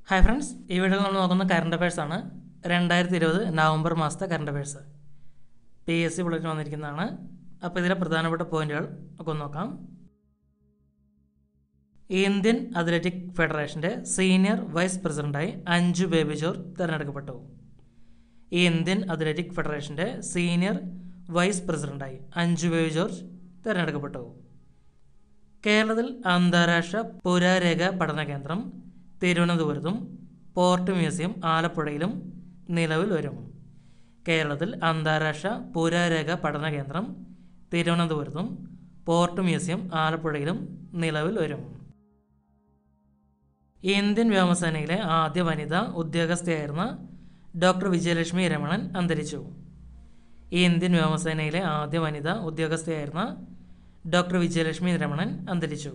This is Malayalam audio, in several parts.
ഹായ് ഫ്രണ്ട്സ് ഈ വീഡിയോയിൽ നമ്മൾ നോക്കുന്ന കറണ്ട് അഫയേഴ്സ് ആണ് രണ്ടായിരത്തി ഇരുപത് നവംബർ മാസത്തെ current affairs P S C bulletin വന്നിരിക്കുന്നതാണ് അപ്പോൾ ഇതിലെ പ്രധാനപ്പെട്ട പോയിന്റുകൾ ഒക്കെ ഒന്ന് നോക്കാം ഇന്ത്യൻ അത്ലറ്റിക് ഫെഡറേഷൻ്റെ സീനിയർ വൈസ് പ്രസിഡന്റായി അഞ്ജു ബേബി ജോർജ് തിരഞ്ഞെടുക്കപ്പെട്ടു ഇന്ത്യൻ അത്ലറ്റിക് ഫെഡറേഷൻ്റെ സീനിയർ വൈസ് പ്രസിഡന്റായി അഞ്ജു ബേബി ജോർജ് തിരഞ്ഞെടുക്കപ്പെട്ടു കേരളത്തിൽ അന്താരാഷ്ട്ര പുരാരേഖ പഠന കേന്ദ്രം തിരുവനന്തപുരത്തും പോർട്ട് മ്യൂസിയം ആലപ്പുഴയിലും നിലവിൽ വരും കേരളത്തിൽ അന്താരാഷ്ട്ര പുരാരേഖ പഠന കേന്ദ്രം തിരുവനന്തപുരത്തും പോർട്ട് മ്യൂസിയം ആലപ്പുഴയിലും നിലവിൽ വരും ഇന്ത്യൻ വ്യോമസേനയിലെ ആദ്യ വനിതാ ഉദ്യോഗസ്ഥയായിരുന്ന ഡോക്ടർ വിജയലക്ഷ്മി രമണൻ അന്തരിച്ചു ഇന്ത്യൻ വ്യോമസേനയിലെ ആദ്യ വനിതാ ഉദ്യോഗസ്ഥയായിരുന്ന ഡോക്ടർ വിജയലക്ഷ്മി രമണൻ അന്തരിച്ചു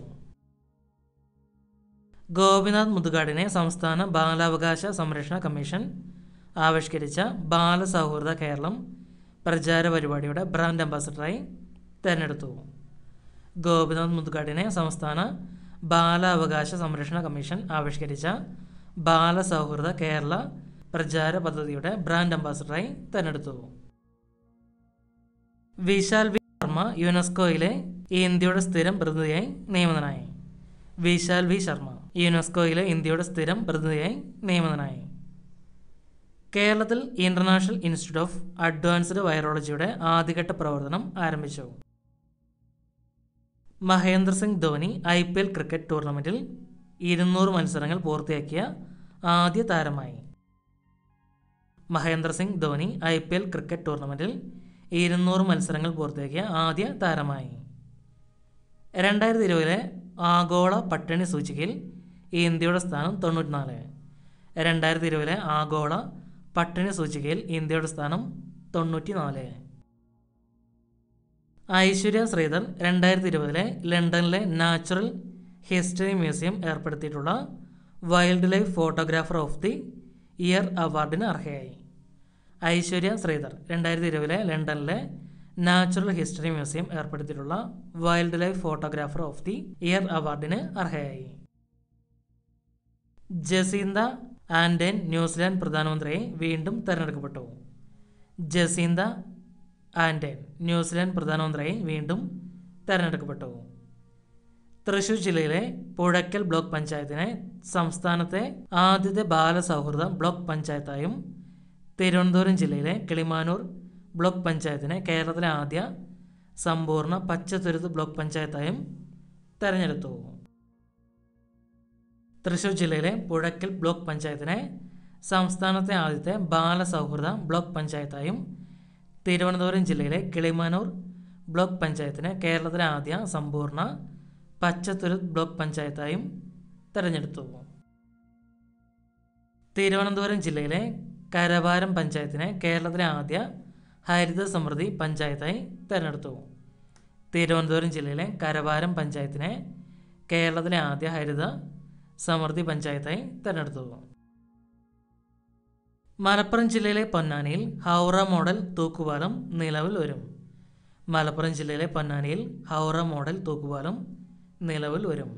ഗോപിനാഥ് മുതുകാടിനെ സംസ്ഥാന ബാലാവകാശ സംരക്ഷണ കമ്മീഷൻ ആവിഷ്കരിച്ച ബാലസൗഹൃദ കേരളം പ്രചാര പരിപാടിയുടെ ബ്രാൻഡ് അംബാസഡറായി തിരഞ്ഞെടുത്തു ഗോപിനാഥ് മുതുകാടിനെ സംസ്ഥാന ബാലാവകാശ സംരക്ഷണ കമ്മീഷൻ ആവിഷ്കരിച്ച ബാലസൗഹൃദ കേരള പ്രചാര പദ്ധതിയുടെ ബ്രാൻഡ് അംബാസഡറായി തിരഞ്ഞെടുത്തു വിശാൽ വി ശർമ്മ യുനെസ്കോയിലെ ഇന്ത്യയുടെ സ്ഥിരം പ്രതിനിധിയായി നിയമിതനായി വിശാൽ വി ശർമ്മ യുനെസ്കോയിലെ ഇന്ത്യയുടെ സ്ഥിരം പ്രതിനിധിയായി നിയമിതനായി കേരളത്തിൽ ഇന്റർനാഷണൽ ഇൻസ്റ്റിറ്റ്യൂട്ട് ഓഫ് അഡ്വാൻസ്ഡ് വൈറോളജിയുടെ ആദ്യഘട്ട പ്രവർത്തനം ആരംഭിച്ചു Mahendra Singh Dhoni I P L cricket ടൂർണമെന്റിൽ ഇരുന്നൂറ് മത്സരങ്ങൾ പൂർത്തിയാക്കിയ ആദ്യ താരമായി Mahendra Singh Dhoni I P L cricket ടൂർണമെന്റിൽ ഇരുന്നൂറ് മത്സരങ്ങൾ പൂർത്തിയാക്കിയ ആദ്യ താരമായി രണ്ടായിരത്തി ഇരുപതിലെ ആഗോള പട്ടിണി സൂചികയിൽ ഇന്ത്യയുടെ സ്ഥാനം തൊണ്ണൂറ്റിനാല് രണ്ടായിരത്തി ഇരുപതിലെ ആഗോള പട്ടിണി സൂചികയിൽ ഇന്ത്യയുടെ സ്ഥാനം തൊണ്ണൂറ്റിനാല് ഐശ്വര്യ ശ്രീധർ രണ്ടായിരത്തി ഇരുപതിലെ ലണ്ടനിലെ നാച്ചുറൽ ഹിസ്റ്ററി മ്യൂസിയം ഏർപ്പെടുത്തിയിട്ടുള്ള wildlife photographer of the year അവാർഡിന് അർഹയായി ഐശ്വര്യ ശ്രീധർ രണ്ടായിരത്തി ഇരുപതിലെ ലണ്ടനിലെ നാച്ചുറൽ ഹിസ്റ്ററി മ്യൂസിയം ഏർപ്പെടുത്തിയിട്ടുള്ള wildlife photographer of the year അവാർഡിന് അർഹയായി ജസീന്ത ആൻഡൻ ന്യൂസിലാൻഡ് പ്രധാനമന്ത്രിയെ വീണ്ടും തെരഞ്ഞെടുക്കപ്പെട്ടു ജസീന്ത ആൻഡൻ ന്യൂസിലാൻഡ് പ്രധാനമന്ത്രിയെ വീണ്ടും തെരഞ്ഞെടുക്കപ്പെട്ടു തൃശൂർ ജില്ലയിലെ പുഴയ്ക്കൽ ബ്ലോക്ക് പഞ്ചായത്തിനെ സംസ്ഥാനത്തെ ആദ്യത്തെ ബാലസൗഹൃദ ബ്ലോക്ക് പഞ്ചായത്തായും തിരുവനന്തപുരം ജില്ലയിലെ കിളിമാനൂർ ബ്ലോക്ക് പഞ്ചായത്തിനെ കേരളത്തിലെ ആദ്യ സമ്പൂർണ്ണ പച്ചത്തുരുത്ത് ബ്ലോക്ക് പഞ്ചായത്തായും തെരഞ്ഞെടുത്തു തൃശൂർ ജില്ലയിലെ പുഴയ്ക്കൽ ബ്ലോക്ക് പഞ്ചായത്തിനെ സംസ്ഥാനത്തെ ആദ്യത്തെ ബാലസൗഹൃദ ബ്ലോക്ക് പഞ്ചായത്തായും തിരുവനന്തപുരം ജില്ലയിലെ കിളിമാനൂർ ബ്ലോക്ക് പഞ്ചായത്തിനെ കേരളത്തിലെ ആദ്യ സമ്പൂർണ്ണ പച്ചത്തുരുത്ത് ബ്ലോക്ക് പഞ്ചായത്തായും തെരഞ്ഞെടുത്തു തിരുവനന്തപുരം ജില്ലയിലെ കരവാരം പഞ്ചായത്തിനെ കേരളത്തിലെ ആദ്യ ഹരിത സമൃദ്ധി പഞ്ചായത്തായി തെരഞ്ഞെടുത്തു തിരുവനന്തപുരം ജില്ലയിലെ കരവാരം പഞ്ചായത്തിനെ കേരളത്തിലെ ആദ്യ ഹരിത സമൃദ്ധി പഞ്ചായത്തായി തെരഞ്ഞെടുത്തു മലപ്പുറം ജില്ലയിലെ പൊന്നാനിയിൽ ഹൗറ മോഡൽ തൂക്കുപാലം നിലവിൽ വരും മലപ്പുറം ജില്ലയിലെ പൊന്നാനിയിൽ ഹൗറ മോഡൽ തൂക്കുപാലം നിലവിൽ വരും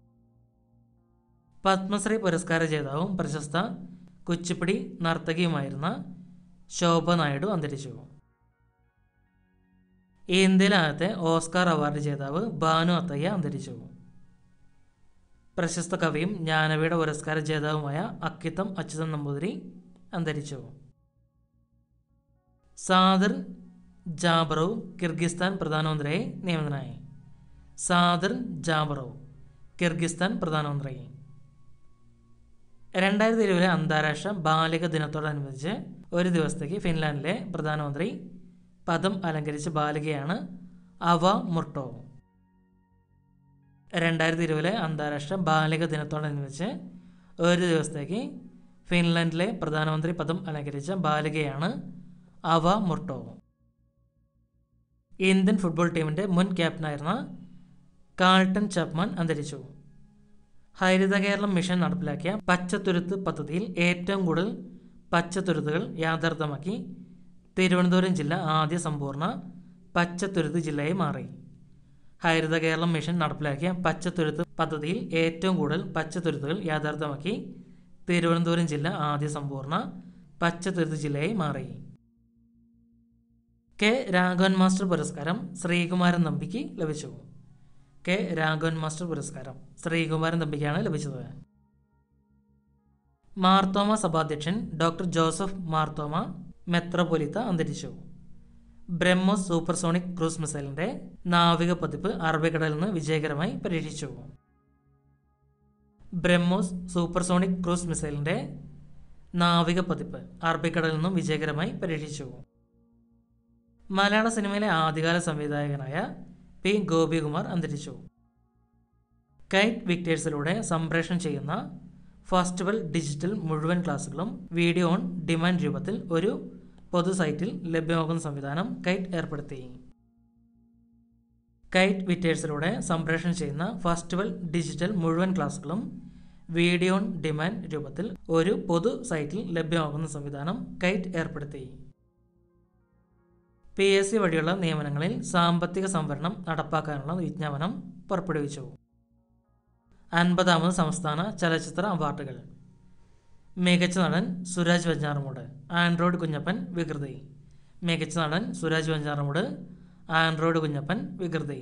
പത്മശ്രീ പുരസ്കാര ജേതാവും പ്രശസ്ത കുച്ചിപ്പിടി നർത്തകിയുമായിരുന്ന ശോഭ നായിഡു അന്തരിച്ചു ഇന്ത്യയിലെ ആദ്യത്തെ ഓസ്കാർ അവാർഡ് ജേതാവ് ഭാനു അത്തയ്യ അന്തരിച്ചു പ്രശസ്ത കവിയും ജ്ഞാനപീഠ പുരസ്കാര ജേതാവുമായ അക്കിത്തം അച്യുതൻ നമ്പൂതിരി അന്തരിച്ചു സാദിർ ജാബറോവ് കിർഗിസ്ഥാൻ പ്രധാനമന്ത്രിയായി നിയമിതനായി സാദിർ ജാബറോവ് കിർഗിസ്ഥാൻ പ്രധാനമന്ത്രി രണ്ടായിരത്തി ഇരുപതിലെ അന്താരാഷ്ട്ര ബാലിക ദിനത്തോടനുബന്ധിച്ച് ഒരു ദിവസത്തേക്ക് ഫിൻലാൻഡിലെ പ്രധാനമന്ത്രി പദം അലങ്കരിച്ച ബാലികയാണ് അവ മുർട്ടോ രണ്ടായിരത്തി ഇരുപതിലെ അന്താരാഷ്ട്ര ബാലിക ദിനത്തോടനുബന്ധിച്ച് ഒരു ദിവസത്തേക്ക് ഫിൻലാൻഡിലെ പ്രധാനമന്ത്രി പദം അലങ്കരിച്ച ബാലികയാണ് അവ മുർട്ടോ ഇന്ത്യൻ ഫുട്ബോൾ ടീമിൻ്റെ മുൻ ക്യാപ്റ്റനായിരുന്ന കാൾട്ടൺ ചാപ്മാൻ അന്തരിച്ചു ഹരിത കേരളം മിഷൻ നടപ്പിലാക്കിയ പച്ചത്തുരുത്ത് പദ്ധതിയിൽ ഏറ്റവും കൂടുതൽ പച്ചത്തുരുത്തുകൾ യാഥാർത്ഥ്യമാക്കി തിരുവനന്തപുരം ജില്ല ആദ്യ സമ്പൂർണ്ണ പച്ചത്തുരുത്ത് ജില്ലയായി മാറി ഹരിത കേരളം മിഷൻ നടപ്പിലാക്കിയ പച്ചത്തുരുത്ത് പദ്ധതിയിൽ ഏറ്റവും കൂടുതൽ പച്ചത്തുരുത്തുകൾ യാഥാർത്ഥ്യമാക്കി തിരുവനന്തപുരം ജില്ല ആദ്യ സമ്പൂർണ്ണ പച്ചത്തുരുത്ത് ജില്ലയായി മാറി കെ രാഘവൻ മാസ്റ്റർ പുരസ്കാരം ശ്രീകുമാരൻ തമ്പിക്ക് ലഭിച്ചു കെ രാഘവൻ മാസ്റ്റർ പുരസ്കാരം ശ്രീകുമാരൻ തമ്പിക്കാണ് ലഭിച്ചത് മാർത്തോമ സഭാധ്യക്ഷൻ ഡോക്ടർ ജോസഫ് മാർത്തോമ മെത്രപൊലിത്ത അന്തരിച്ചു ബ്രഹ്മോസ് സൂപ്പർസോണിക് ക്രൂസ് മിസൈലിന്റെ നാവിക പതിപ്പ് അറബിക്കടലിൽ നിന്ന് വിജയകരമായി പരീക്ഷിച്ചു ബ്രഹ്മോസ് സൂപ്പർസോണിക് ക്രൂസ് മിസൈലിന്റെ നാവിക പതിപ്പ് അറബിക്കടലിൽ നിന്നും വിജയകരമായി പരീക്ഷിച്ചു മലയാള സിനിമയിലെ ആദ്യകാല സംവിധായകനായ പി ഗോപികുമാർ അന്തരിച്ചു കൈറ്റ് വിക്ടേഴ്സിലൂടെ സംപ്രേഷണം ചെയ്യുന്ന ഫെസ്റ്റിവൽ ഡിജിറ്റൽ മുഴുവൻ ക്ലാസുകളും വീഡിയോ ഓൺ ഡിമാൻഡ് രൂപത്തിൽ ഒരു പൊതു സൈറ്റിൽ ലഭ്യമാകുന്ന സംവിധാനം കൈറ്റ് ഏർപ്പെടുത്തി കൈറ്റ് വിറ്റേഴ്സിലൂടെ സംപ്രേഷണം ചെയ്യുന്ന ഫെസ്റ്റിവൽ ഡിജിറ്റൽ മുഴുവൻ ക്ലാസുകളും വീഡിയോ ഓൺ ഡിമാൻഡ് രൂപത്തിൽ ഒരു പൊതു സൈറ്റിൽ ലഭ്യമാകുന്ന സംവിധാനം കൈറ്റ് ഏർപ്പെടുത്തി പി എസ് സി വഴിയുള്ള നിയമനങ്ങളിൽ സാമ്പത്തിക സംവരണം നടപ്പാക്കാനുള്ള വിജ്ഞാപനം പുറപ്പെടുവിച്ചു അൻപതാമത് സംസ്ഥാന ചലച്ചിത്ര അവാർഡുകൾ മികച്ച നടൻ സുരാജ് വെഞ്ഞാറമൂട് ആൻഡ്രോയിഡ് കുഞ്ഞപ്പൻ വികൃതി മികച്ച നടൻ സുരാജ് വെഞ്ഞാറമൂട് ആൻഡ്രോയിഡ് കുഞ്ഞപ്പൻ വികൃതി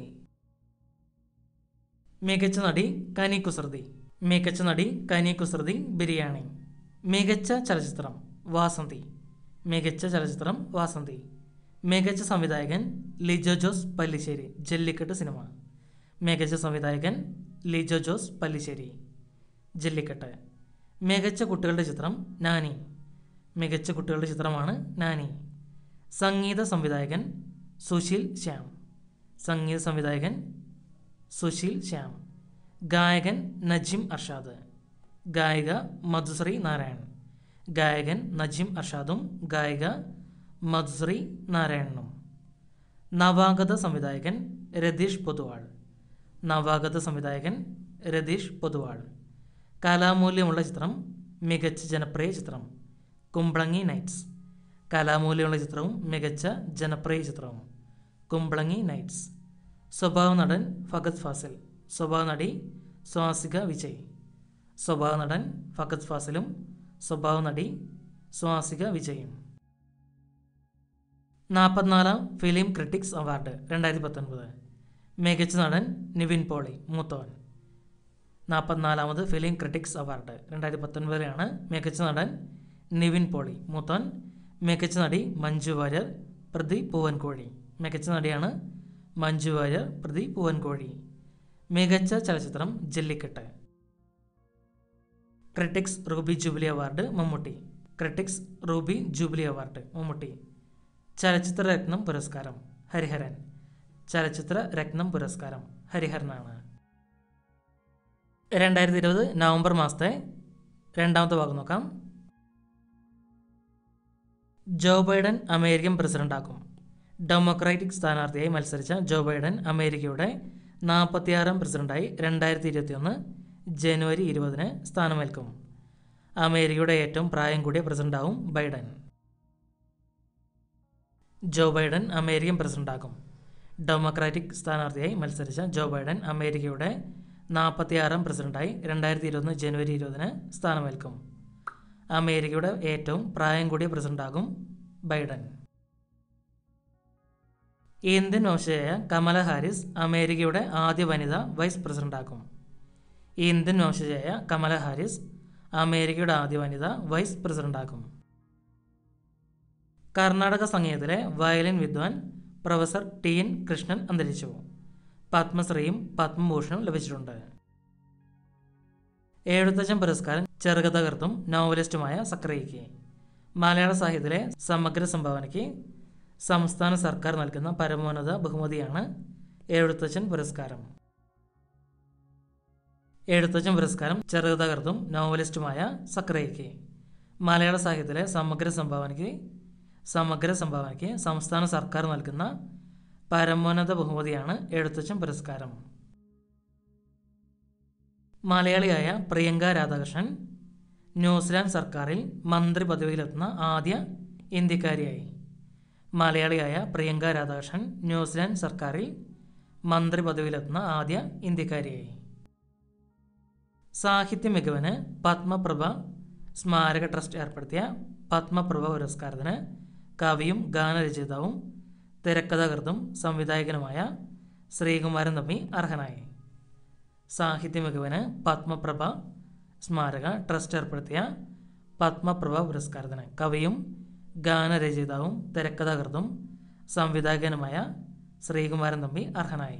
മികച്ച നടി കനി കുസൃതി മികച്ച നടി കനി കുസൃതി ബിരിയാണി മികച്ച ചലച്ചിത്രം വാസന്തി മികച്ച ചലച്ചിത്രം വാസന്തി മികച്ച സംവിധായകൻ ലിജോ ജോസ് പല്ലിശ്ശേരി ജല്ലിക്കെട്ട് സിനിമ മികച്ച സംവിധായകൻ ലിജോ ജോസ് പല്ലിശ്ശേരി ജല്ലിക്കെട്ട് മികച്ച കുട്ടികളുടെ ചിത്രം നാനി മികച്ച കുട്ടികളുടെ ചിത്രമാണ് നാനി സംഗീത സംവിധായകൻ സുശീൽ ശ്യാം സംഗീത സംവിധായകൻ സുശീൽ ശ്യാം ഗായകൻ നജിം അർഷാദ് ഗായിക മധുശ്രീ നാരായൺ ഗായകൻ നജിം അർഷാദും ഗായിക മധുശ്രീ നാരായണനും നവാഗത സംവിധായകൻ രതീഷ് പൊതുവാൾ നവാഗത സംവിധായകൻ രതീഷ് പൊതുവാൾ കലാമൂല്യമുള്ള ചിത്രം മികച്ച ജനപ്രിയ ചിത്രം കുമ്പളങ്ങി നൈറ്റ്സ് കലാമൂല്യമുള്ള ചിത്രവും മികച്ച ജനപ്രിയ ചിത്രവും കുമ്പളങ്ങി നൈറ്റ്സ് സ്വഭാവ നടൻ ഫഗത് ഫാസിൽ സ്വഭാവ നടി സ്വാസിക വിജയ് സ്വഭാവ നടൻ ഫഗത് ഫാസിലും സ്വഭാവ നടി സ്വാസിക വിജയും നാൽപ്പത്തിനാലാം ഫിലിം ക്രിട്ടിക്സ് അവാർഡ് രണ്ടായിരത്തി പത്തൊൻപത് മികച്ച നടൻ നിവിൻ പോളി മൂത്തവൻ നാൽപ്പത്തിനാലാമത് ഫിലിം ക്രിട്ടിക്സ് അവാർഡ് രണ്ടായിരത്തി പത്തൊൻപതിലാണ് മികച്ച നടൻ നിവിൻ പോളി മൂത്തവൻ മികച്ച നടി മഞ്ജു വാര്യർ പ്രതി പൂവൻകോഴി മികച്ച നടിയാണ് മഞ്ജു വാര്യർ പ്രതി പൂവൻകോഴി മികച്ച ചലച്ചിത്രം Jallikattu critics ruby jubilee award Mammootty critics ruby jubilee award Mammootty ചലച്ചിത്ര രത്നം പുരസ്കാരം ഹരിഹരൻ ചലച്ചിത്ര രത്നം പുരസ്കാരം ഹരിഹരനാണ് രണ്ടായിരത്തി ഇരുപത് നവംബർ മാസത്തെ രണ്ടാമത്തെ ഭാഗം നോക്കാം ജോ ബൈഡൻ അമേരിക്കൻ പ്രസിഡന്റാക്കും ഡെമോക്രാറ്റിക് സ്ഥാനാർത്ഥിയായി മത്സരിച്ച ജോ ബൈഡൻ അമേരിക്കയുടെ നാൽപ്പത്തിയാറാം പ്രസിഡന്റായി രണ്ടായിരത്തി ഇരുപത്തിയൊന്ന് ജനുവരി ഇരുപതിന് സ്ഥാനമേൽക്കും അമേരിക്കയുടെ ഏറ്റവും പ്രായം കൂടിയ പ്രസിഡന്റാവും ബൈഡൻ ജോ ബൈഡൻ അമേരിക്കൻ പ്രസിഡന്റാകും ഡെമോക്രാറ്റിക് സ്ഥാനാർത്ഥിയായി മത്സരിച്ച ജോ ബൈഡൻ അമേരിക്കയുടെ നാൽപ്പത്തിയാറാം പ്രസിഡന്റായി രണ്ടായിരത്തി ഇരുപത്തൊന്ന് ജനുവരി ഇരുപതിന് സ്ഥാനമേൽക്കും അമേരിക്കയുടെ ഏറ്റവും പ്രായം കൂടിയ പ്രസിഡന്റാകും ബൈഡൻ ഇന്ത്യൻ വംശജയായ കമല ഹാരിസ് അമേരിക്കയുടെ ആദ്യ വനിതാ വൈസ് പ്രസിഡന്റാകും ഇന്ത്യൻ വംശജയായ കമല ഹാരിസ് അമേരിക്കയുടെ ആദ്യ വനിതാ വൈസ് പ്രസിഡന്റാകും കർണാടക സംഗീതത്തിലെ വയലിൻ വിദ്വാൻ പ്രൊഫസർ ടി എൻ കൃഷ്ണൻ അന്തരിച്ചു പത്മശ്രീയും പത്മഭൂഷണും ലഭിച്ചിട്ടുണ്ട് എഴുത്തച്ഛൻ പുരസ്കാരം ചെറുകഥകർത്തും നോവലിസ്റ്റുമായ സക്രിയയ്ക്ക് മലയാള സാഹിത്യത്തിലെ സമഗ്ര സംഭാവനയ്ക്ക് സംസ്ഥാന സർക്കാർ നൽകുന്ന പരമോന്നത ബഹുമതിയാണ് എഴുത്തച്ഛൻ പുരസ്കാരം എഴുത്തച്ഛൻ പുരസ്കാരം ചെറുകഥകർത്തും നോവലിസ്റ്റുമായ സക്രിയയ്ക്ക് മലയാള സാഹിത്യത്തിലെ സമഗ്ര സംഭാവനയ്ക്ക് സമഗ്ര സംഭാവനയ്ക്ക് സംസ്ഥാന സർക്കാർ നൽകുന്ന പരമോന്നത ബഹുമതിയാണ് എഴുത്തച്ഛൻ പുരസ്കാരം മലയാളിയായ പ്രിയങ്ക രാധാകൃഷ്ണൻ ന്യൂസിലാൻഡ് സർക്കാരിൽ മന്ത്രി പദവിയിലെത്തുന്ന ആദ്യ ഇന്ത്യക്കാരിയായി മലയാളിയായ പ്രിയങ്ക രാധാകൃഷ്ണൻ ന്യൂസിലാൻഡ് സർക്കാരിൽ മന്ത്രി പദവിയിലെത്തുന്ന ആദ്യ ഇന്ത്യക്കാരിയായി സാഹിത്യ മികവിന് പത്മപ്രഭ സ്മാരക ട്രസ്റ്റ് ഏർപ്പെടുത്തിയ പത്മപ്രഭ പുരസ്കാരത്തിന് കവിയും ഗാനരചയിതാവും തിരക്കഥാകൃത്തും സംവിധായകനുമായ ശ്രീകുമാരൻ തമ്പി അർഹനായി സാഹിത്യ മികവിന് പത്മപ്രഭ സ്മാരക ട്രസ്റ്റ് ഏർപ്പെടുത്തിയ പത്മപ്രഭ പുരസ്കാരത്തിന് കവിയും ഗാനരചയിതാവും തിരക്കഥാകൃത്തും സംവിധായകനുമായ ശ്രീകുമാരൻ തമ്പി അർഹനായി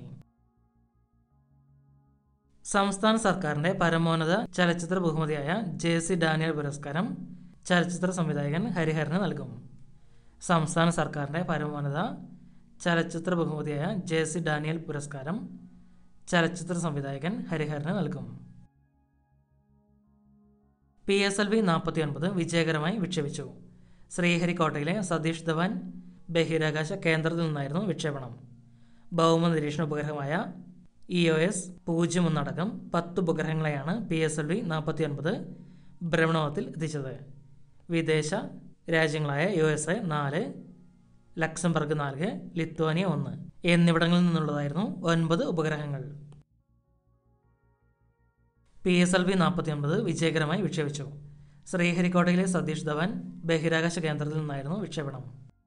സംസ്ഥാന സർക്കാരിന്റെ പരമോന്നത ചലച്ചിത്ര ബഹുമതിയായ ജെ സി ഡാനിയൽ പുരസ്കാരം ചലച്ചിത്ര സംവിധായകൻ ഹരിഹരന് നൽകും സംസ്ഥാന സർക്കാരിന്റെ പരമോന്നത ചലച്ചിത്ര ബഹുമതിയായ ജെ സി ഡാനിയൽ പുരസ്കാരം ചലച്ചിത്ര സംവിധായകൻ ഹരിഹരന് നൽകും പി എസ് എൽ വി നാൽപ്പത്തി ഒൻപത് വിജയകരമായി വിക്ഷേപിച്ചു ശ്രീഹരിക്കോട്ടയിലെ സതീഷ് ധവാൻ ബഹിരാകാശ കേന്ദ്രത്തിൽ നിന്നായിരുന്നു വിക്ഷേപണം ഭൗമ നിരീക്ഷണ ഉപഗ്രഹമായ ഇ ഒ എസ് പൂജ്യം ഒന്നടക്കം പത്ത് ഉപഗ്രഹങ്ങളെയാണ് പി എസ് എൽ വി നാൽപ്പത്തി ഒൻപത് ഭ്രമണപഥത്തിൽ എത്തിച്ചത് വിദേശ രാജ്യങ്ങളായ യു എസ് എ നാല് ലക്സംബർഗ് നാല് ലിത്വാനിയ ഒന്ന് എന്നിവിടങ്ങളിൽ നിന്നുള്ളതായിരുന്നു ഒൻപത് ഉപഗ്രഹങ്ങൾ പി എസ് എൽ വി നാൽപ്പത്തി ഒൻപത് വിജയകരമായി വിക്ഷേപിച്ചു ശ്രീഹരിക്കോട്ടയിലെ സതീഷ് ധവാൻ ബഹിരാകാശ കേന്ദ്രത്തിൽ നിന്നായിരുന്നു വിക്ഷേപണം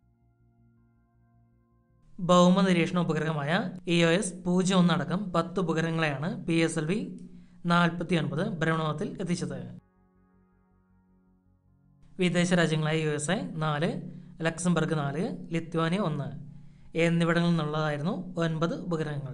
ഭൗമ നിരീക്ഷണ ഉപഗ്രഹമായ ഇ ഒ എസ് പൂജ്യം ഒന്നടക്കം പത്ത് ഉപഗ്രഹങ്ങളെയാണ് പി എസ് എൽ വി നാൽപ്പത്തി ഒൻപത് ഭ്രമണപഥത്തിൽ എത്തിച്ചത് വിദേശ രാജ്യങ്ങളായ യു എസ് എ നാല് ലക്സംബർഗ് നാല് ലിത്വാനിയ ഒന്ന് എന്നിവിടങ്ങളിൽ നിന്നുള്ളതായിരുന്നു ഒൻപത് ഉപഗ്രഹങ്ങൾ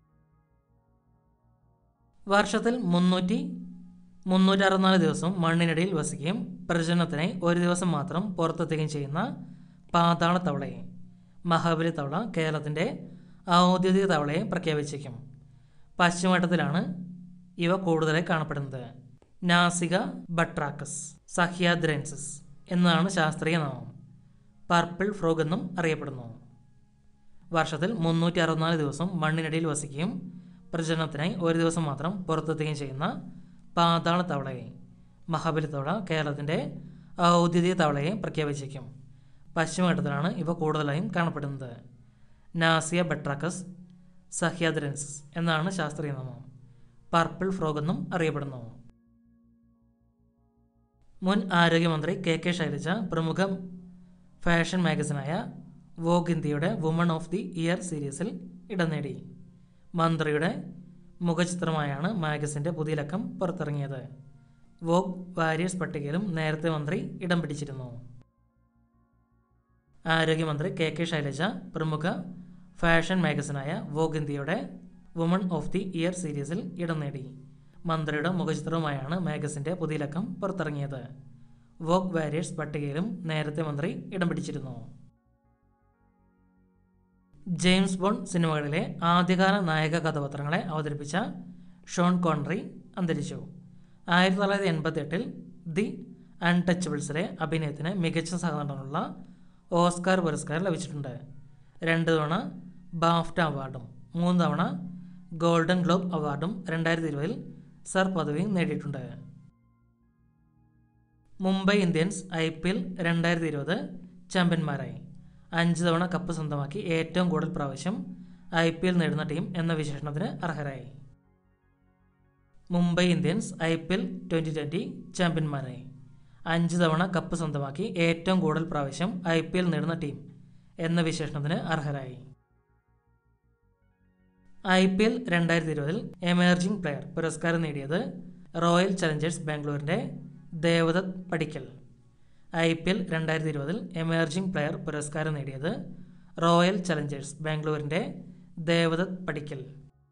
വർഷത്തിൽ മുന്നൂറ്റി മുന്നൂറ്റി അറുപത്തിനാല് ദിവസവും മണ്ണിനടിയിൽ വസിക്കുകയും പ്രജനനത്തിനായി ഒരു ദിവസം മാത്രം പുറത്തെത്തുകയും ചെയ്യുന്ന പാതാള തവളയെ മഹാബലി തവള കേരളത്തിൻ്റെ ഔദ്യോഗിക തവളയെ പ്രഖ്യാപിച്ചേക്കും പശ്ചിമഘട്ടത്തിലാണ് ഇവ കൂടുതലായി കാണപ്പെടുന്നത് നാസിക ബട്രാക്കസ് സഹ്യാദ്രൻസിസ് എന്നതാണ് ശാസ്ത്രീയ നാമം പർപ്പിൾ ഫ്രോഗ് എന്നും അറിയപ്പെടുന്നു വർഷത്തിൽ മുന്നൂറ്റി അറുപത്തിനാല് ദിവസം മണ്ണിനടിയിൽ വസിക്കുകയും പ്രജനനത്തിനായി ഒരു ദിവസം മാത്രം പുറത്തെത്തുകയും ചെയ്യുന്ന പാതാള തവളയെ മഹാബലി തവള കേരളത്തിൻ്റെ ഔദ്യോഗിക തവളയെ പ്രഖ്യാപിച്ചേക്കും പശ്ചിമഘട്ടത്തിലാണ് ഇവ കൂടുതലായും കാണപ്പെടുന്നത് നാസിയ ബട്രാക്കസ് സഹ്യാദ്രൻസിസ് എന്നാണ് ശാസ്ത്രീയ നാമം പർപ്പിൾ ഫ്രോഗ് എന്നും അറിയപ്പെടുന്നു മുൻ ആരോഗ്യമന്ത്രി കെ കെ ശൈലജ പ്രമുഖ ഫാഷൻ മാഗസിനായ വോഗ് ഇന്ത്യയുടെ വുമൺ ഓഫ് ദി ഇയർ സീരീസിൽ ഇടം നേടി മന്ത്രിയുടെ മുഖചിത്രമായാണ് മാഗസിൻ്റെ പുതിയ ലക്കം പുറത്തിറങ്ങിയത് വോഗ് വാരിയേഴ്സ് പട്ടികയിലും നേരത്തെ മന്ത്രി ഇടം പിടിച്ചിരുന്നു ആരോഗ്യമന്ത്രി കെ കെ ശൈലജ പ്രമുഖ ഫാഷൻ മാഗസിനായ വോഗ് ഇന്ത്യയുടെ വുമൺ ഓഫ് ദി ഇയർ സീരീസിൽ ഇടം നേടി മന്ത്രിയുടെ മുഖചിത്രവുമായാണ് മാഗസിൻ്റെ പുതിയ ലക്കം പുറത്തിറങ്ങിയത് വോഗ് വാരിയേഴ്സ് പട്ടികയിലും നേരത്തെ മന്ത്രി ഇടം പിടിച്ചിരുന്നു ജെയിംസ് ബോണ്ട് സിനിമകളിലെ ആദ്യകാല നായക കഥാപാത്രങ്ങളെ അവതരിപ്പിച്ച ഷോൺ കോൺറി അന്തരിച്ചു ആയിരത്തി തൊള്ളായിരത്തി എൺപത്തി എട്ടിൽ ദി അൺടച്ചബിൾസിലെ അഭിനയത്തിന് മികച്ച സഹനടനുള്ള ഓസ്കാർ പുരസ്കാരം ലഭിച്ചിട്ടുണ്ട് രണ്ട് തവണ ബാഫ്റ്റ അവാർഡും മൂന്ന് തവണ ഗോൾഡൻ ഗ്ലോബ് അവാർഡും രണ്ടായിരത്തി ഇരുപതിൽ സർ പദവിയും നേടിയിട്ടുണ്ട് Mumbai Indians I P L രണ്ടായിരത്തി ഇരുപത് ചാമ്പ്യന്മാരായി അഞ്ച് തവണ കപ്പ് സ്വന്തമാക്കി ഏറ്റവും കൂടുതൽ പ്രാവശ്യം ഐ പി എൽ നേടുന്ന ടീം എന്ന വിശേഷണത്തിന് അർഹരായി Mumbai Indians I P L twenty twenty ചാമ്പ്യന്മാരായി അഞ്ച് തവണ കപ്പ് സ്വന്തമാക്കി ഏറ്റവും കൂടുതൽ പ്രാവശ്യം ഐ പി എൽ നേടുന്ന ടീം എന്ന വിശേഷണത്തിന് അർഹരായി ഐ പി എൽ രണ്ടായിരത്തി ഇരുപതിൽ എമേർജിംഗ് പ്ലെയർ പുരസ്കാരം നേടിയത് റോയൽ ചലഞ്ചേഴ്സ് ബാംഗ്ലൂരിൻ്റെ ദേവദത്ത് പടിക്കൽ ഐ പി എൽ രണ്ടായിരത്തി ഇരുപതിൽ എമേർജിംഗ് പ്ലെയർ പുരസ്കാരം നേടിയത് റോയൽ ചലഞ്ചേഴ്സ് ബാംഗ്ലൂരിൻ്റെ ദേവദത്ത് പടിക്കൽ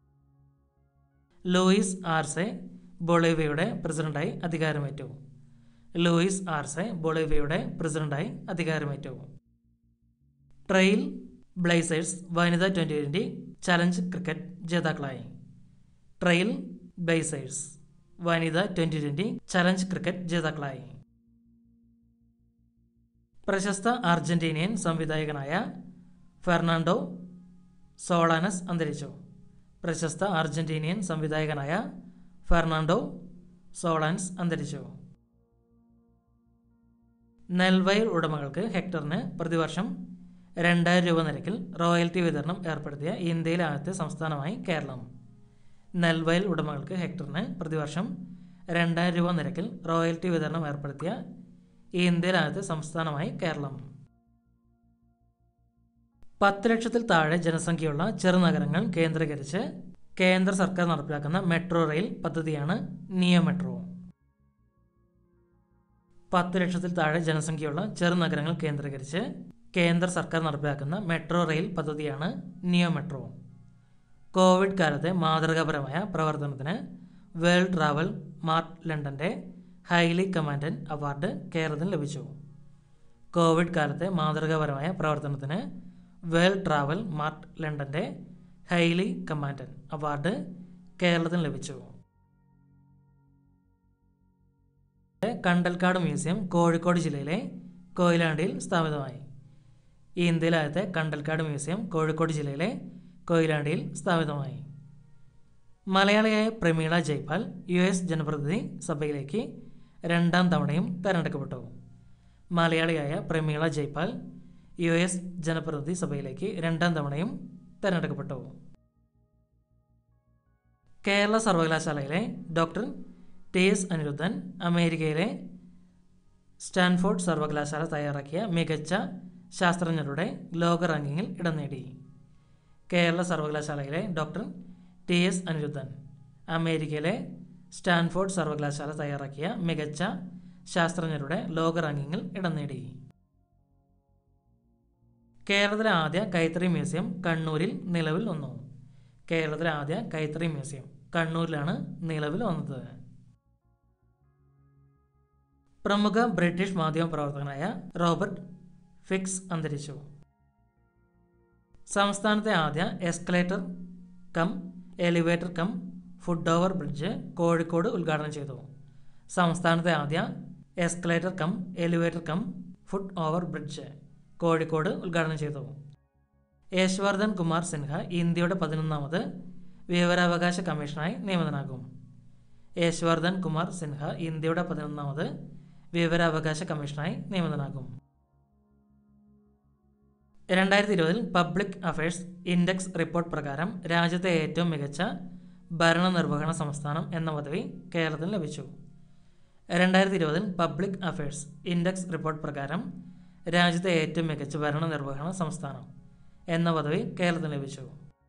ലൂയിസ് ആർസെ ബൊളീവിയയുടെ പ്രസിഡന്റായി അധികാരമേറ്റു ലൂയിസ് ആർസെ ബൊളീവിയയുടെ പ്രസിഡന്റായി അധികാരമേറ്റു ട്രെയിൽ ബ്ലേസേഴ്സ് വനിതാ ട്വൻ്റി ട്വൻ്റി ചലഞ്ച് ക്രിക്കറ്റ് ജേതാക്കളായി ട്രെയിൽ ബ്ലേസേഴ്സ് വനിതാ ട്വൻ്റി ട്വൻ്റി ചലഞ്ച് ക്രിക്കറ്റ് ജേതാക്കളായി പ്രശസ്ത അർജന്റീനിയൻ സംവിധായകനായ ഫെർണാണ്ടോ സോളാനസ് അന്തരിച്ചു പ്രശസ്ത അർജന്റീനിയൻ സംവിധായകനായ ഫെർണാണ്ടോ സോളാൻസ് അന്തരിച്ചു നെൽവയൽ ഉടമകൾക്ക് ഹെക്ടറിന് പ്രതിവർഷം രണ്ടായിരം രൂപ നിരക്കിൽ റോയൽറ്റി വിതരണം ഏർപ്പെടുത്തിയ ഇന്ത്യയിലെ ആദ്യത്തെ സംസ്ഥാനമായി കേരളം നെൽവയൽ ഉടമകൾക്ക് ഹെക്ടറിന് പ്രതിവർഷം രണ്ടായിരം രൂപ നിരക്കിൽ റോയൽറ്റി വിതരണം ഏർപ്പെടുത്തിയ ഇന്ത്യയിലെ ആദ്യത്തെ സംസ്ഥാനമായി കേരളം പത്ത് ലക്ഷത്തിൽ താഴെ ജനസംഖ്യയുള്ള ചെറുനഗരങ്ങൾ കേന്ദ്രീകരിച്ച് കേന്ദ്ര സർക്കാർ നടപ്പിലാക്കുന്ന മെട്രോ റെയിൽ പദ്ധതിയാണ് നിയോ മെട്രോ പത്ത് ലക്ഷത്തിൽ താഴെ ജനസംഖ്യയുള്ള ചെറുനഗരങ്ങൾ കേന്ദ്രീകരിച്ച് കേന്ദ്ര സർക്കാർ നടപ്പിലാക്കുന്ന മെട്രോ റെയിൽ പദ്ധതിയാണ് നിയോ മെട്രോ കോവിഡ് കാലത്തെ മാതൃകാപരമായ പ്രവർത്തനത്തിന് വേൾഡ് ട്രാവൽ മാർട്ട് ലണ്ടൻ്റെ ഹൈലി കമാൻഡൻ അവാർഡ് കേരളത്തിന് ലഭിച്ചു കോവിഡ് കാലത്തെ മാതൃകാപരമായ പ്രവർത്തനത്തിന് വേൾഡ് ട്രാവൽ മാർട്ട് ലണ്ടൻ്റെ ഹൈലി കമാൻഡൻ അവാർഡ് കേരളത്തിന് ലഭിച്ചു കണ്ടൽക്കാട് മ്യൂസിയം കോഴിക്കോട് ജില്ലയിലെ കൊയിലാണ്ടിയിൽ സ്ഥാപിതമായി ഇന്ത്യയിലെ ആദ്യത്തെ കണ്ടൽക്കാട് മ്യൂസിയം കോഴിക്കോട് ജില്ലയിലെ കൊയിലാണ്ടിയിൽ സ്ഥാപിതമായി മലയാളിയായ പ്രമീള ജയ്പാൽ യു എസ് ജനപ്രതിനിധി സഭയിലേക്ക് രണ്ടാം തവണയും തെരഞ്ഞെടുക്കപ്പെട്ടു മലയാളിയായ പ്രമീള ജയ്പാൽ യു എസ് ജനപ്രതിനിധി സഭയിലേക്ക് രണ്ടാം തവണയും തെരഞ്ഞെടുക്കപ്പെട്ടു കേരള സർവകലാശാലയിലെ ഡോക്ടർ ടി എസ് അനിരുദ്ധൻ അമേരിക്കയിലെ സ്റ്റാൻഫോർഡ് സർവകലാശാല തയ്യാറാക്കിയ മികച്ച ശാസ്ത്രജ്ഞരുടെ ലോക റാങ്കിങ്ങിൽ ഇടം നേടി കേരള സർവകലാശാലയിലെ ഡോക്ടർ ടി എസ് അനിരുദ്ധൻ അമേരിക്കയിലെ സ്റ്റാൻഫോർഡ് സർവകലാശാല തയ്യാറാക്കിയ മികച്ച ശാസ്ത്രജ്ഞരുടെ ലോക റാങ്കിങ്ങിൽ ഇടം നേടി കേരളത്തിലെ ആദ്യ കൈത്തറി മ്യൂസിയം കണ്ണൂരിൽ നിലവിൽ വന്നു കേരളത്തിലെ ആദ്യ കൈത്തറി മ്യൂസിയം കണ്ണൂരിലാണ് നിലവിൽ വന്നത് പ്രമുഖ ബ്രിട്ടീഷ് മാധ്യമ പ്രവർത്തകനായ റോബർട്ട് ഫിക്സ് അന്തരിച്ചു സംസ്ഥാനത്തെ ആദ്യ escalator cum elevator cum foot over bridge Kozhikode ഉദ്ഘാടനം ചെയ്തു സംസ്ഥാനത്തെ ആദ്യ escalator cum elevator cum foot over bridge Kozhikode ഉദ്ഘാടനം ചെയ്തു യശ്വർദ്ധൻ കുമാർ സിൻഹ ഇന്ത്യയുടെ പതിനൊന്നാമത് വിവരാവകാശ കമ്മീഷനായി നിയമിതനാകും യശ്വർദ്ധൻ കുമാർ സിൻഹ ഇന്ത്യയുടെ പതിനൊന്നാമത് വിവരാവകാശ കമ്മീഷനായി നിയമിതനാകും രണ്ടായിരത്തി ഇരുപതിൽ പബ്ലിക് അഫയേഴ്സ് ഇൻഡെക്സ് റിപ്പോർട്ട് പ്രകാരം രാജ്യത്തെ ഏറ്റവും മികച്ച ഭരണനിർവഹണ സംസ്ഥാനം എന്ന പദവി കേരളത്തിന് ലഭിച്ചു രണ്ടായിരത്തി ഇരുപതിൽ പബ്ലിക് അഫയേഴ്സ് ഇൻഡെക്സ് റിപ്പോർട്ട് പ്രകാരം രാജ്യത്തെ ഏറ്റവും മികച്ച ഭരണനിർവഹണ സംസ്ഥാനം എന്ന പദവി കേരളത്തിന് ലഭിച്ചു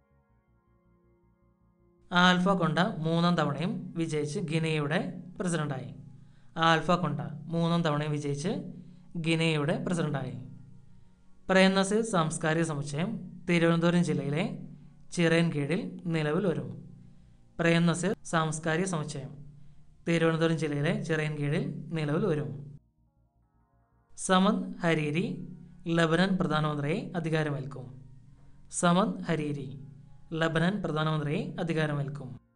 ആൽഫ കൊണ്ട മൂന്നാം തവണയും വിജയിച്ച് ഗിനിയയുടെ പ്രസിഡന്റായി ആൽഫ കൊണ്ട മൂന്നാം തവണയും വിജയിച്ച് ഗിനിയയുടെ പ്രസിഡന്റായി പ്രേംനസീർ സാംസ്കാരിക സമുച്ചയം തിരുവനന്തപുരം ജില്ലയിലെ ചിറയൻകീഴിൽ നിലവിൽ വരും പ്രേംനസീർ സാംസ്കാരിക സമുച്ചയം തിരുവനന്തപുരം ജില്ലയിലെ ചിറയൻകീഴിൽ നിലവിൽ വരും സമദ് ഹരീരി ലബനൻ പ്രധാനമന്ത്രിയെ അധികാരമേൽക്കും സമദ് ഹരീരി ലബനൻ പ്രധാനമന്ത്രിയെ അധികാരമേൽക്കും